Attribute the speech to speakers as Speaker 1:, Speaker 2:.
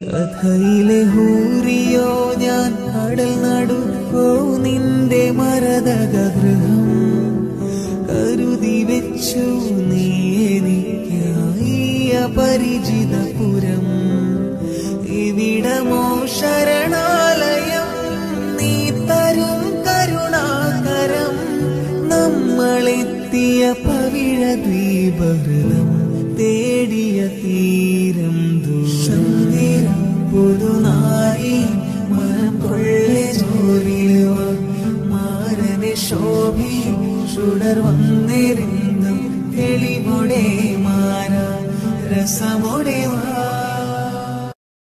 Speaker 1: കഥയിലെ ഹൂറിയോ ഞാൻ കടൽ നടുക്കോ നിന്റെ മരതക ഗൃഹം കരുതി വെച്ചു നീ എനിക്കായി അപരിചിതപുരം ഇവിടമോ ശരണാലയം നീ തരും കരുണാകരം നമ്മളെത്തിയ പവിഴ ദ്വീപഹൃതം തേടിയ തീരം ദൂരം പുതുനായി മനം കൊള്ളെ ജോലിയോ മാരനെ ശോഭി ചുടർ വന്നിരുന്നു തെളിമുടെ മാറ രസമുടെ വാ